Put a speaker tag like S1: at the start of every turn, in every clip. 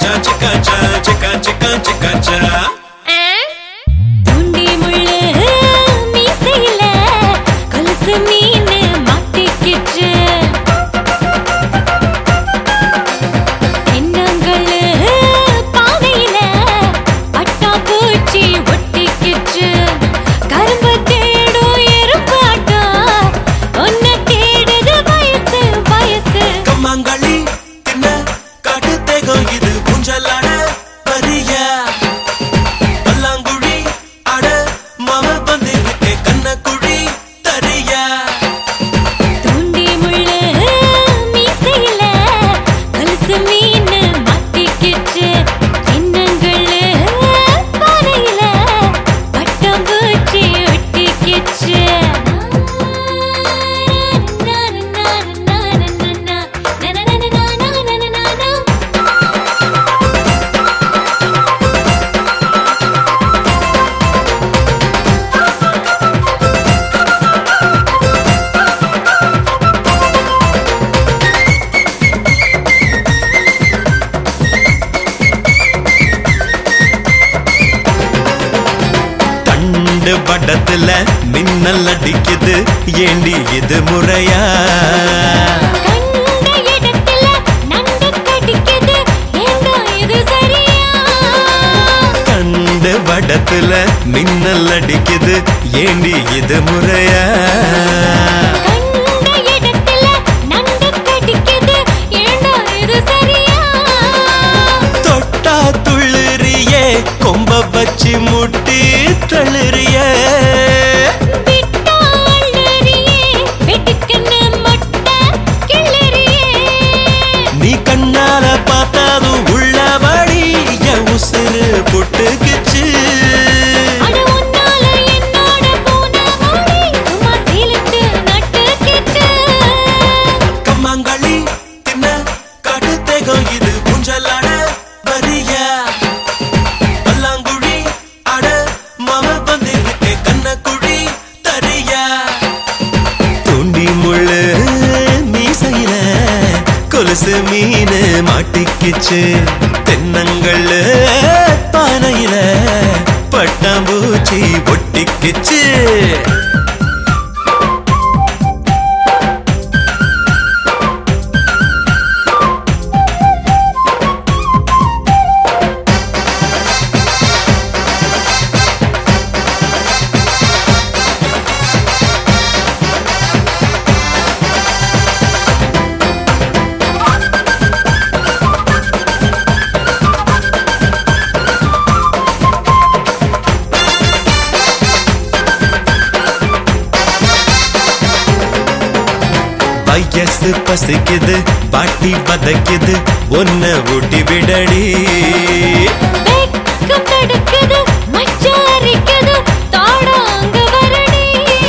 S1: சிக்காச்சா சிக்காச்சா சிக்கா சிக்கா சிக்காச்சா
S2: தூண்டி முள்ளு மீசையில கொலுசு மீன் மாட்டிக்கிச்சு தென்னங்கள்ளு பாதையில பட்டாம்பூச்சி ஒட்டிக்கிச்சு கரும்பு தேடும் எறும்பாட்டம் ஒன்ன தேடுது வயசு வயசு
S1: கம்மாங்களி தின்ன காட்டு தேகம் இது ஊஞ்சலாட பரியா பல்லாங்குழி அட மாம வந்திருக்கே கண்ணக்குழி தரியா
S2: தூண்டி முள்ளு மீசையில கொலுசு மீன் மாட்டிக்கிச்சு தென்னங்கள்ளு பாறையில பட்டாம்பூச்சி ஒட்டிக்கிச்சு
S1: கண்டு படத்துல மின்னல் அடிக்குது ஏண்டி இது முறையா
S2: கண்ட இடத்துல நண்டு கடிக்குது ஏண்டா இது சரியா
S1: கண்டு படத்துல மின்னல் அடிக்குது ஏண்டி இது முறையா
S2: கண்ட இடத்துல நண்டு கடிக்குது ஏண்டா இது சரியா
S1: தொட்டா துள்ளுறியே கொம்ப வச்சு முட்டி தள்ளுறியே
S2: விட்டா அள்ளறியே வெட்டுக்குன்னு மொட்டை கிளறியே
S1: நீ கண்ணால பார்த்தாதும் உள்ளபடி என் உசுறு புட்டுக்குச்சு
S2: அட உன்னால என்னோட போன மொழி சும்மா சீலுக்கு நட்டுக்கிச்சு
S1: கம்மாங்களி தின்ன காட்டு தேகம் இது ஊஞ்சலாட வரியா பல்லாங்குழி அட மாம வந்திருக்கே கண்ணக்குழி தரியா தூண்டி முள்ளு மீசையில கொலுசு மீன் மாட்டிக்கிச்சு தென்னங்கள்ளு பானையில பட்டாம்பூச்சி ஒட்டிக்கிச்சு வயசு பசிக்குது பாட்டி பதைக்குது ஒன்ன ஊட்டி விடடி
S2: வெக்கம் தடுக்குது மச்சான் அரிக்குது தாடாங்க வரடி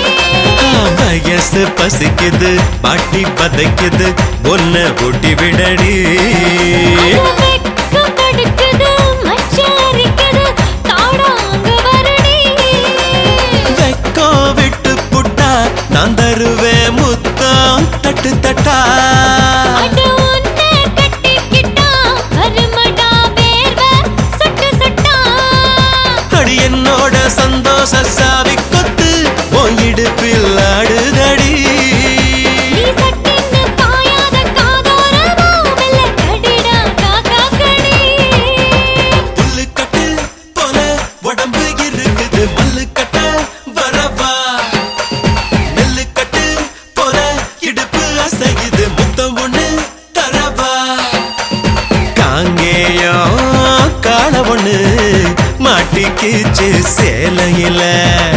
S1: வயசு பசிக்குது பாட்டி பதைக்குது ஒன்ன ஊட்டி விடடி
S2: அந்த வெக்கம் தடுக்குது மச்சான் அரிக்குது தாடாங்க வரடி
S1: வெக்கோ விட்டு புட்டா நான் தருவேன் முத்தம் தட்டு தட்டா
S2: அட உன்னை கட்டிக்கிட்டா வருமடா வேர்வை சொட்டு சொட்டா
S1: அடி என்னோட சந்தோஷ சாவி கொத்து உன் இடுப்பில் ஆடுதடி
S2: நீ சட்டின்னு பாயாத காதோரமா மெல்ல கடிடா காக்கா கடி
S1: புல்லு கட்டு போல உடம்பு இருக்குது மல்லு கட்ட வரவா நெல்லு கட்டு போல இடுப்பு அசையுது முத்தம் ஒண்ணு தரவா காங்கேயம் காண ஒண்ணு மாட்டிக்கிச்சு சேலையில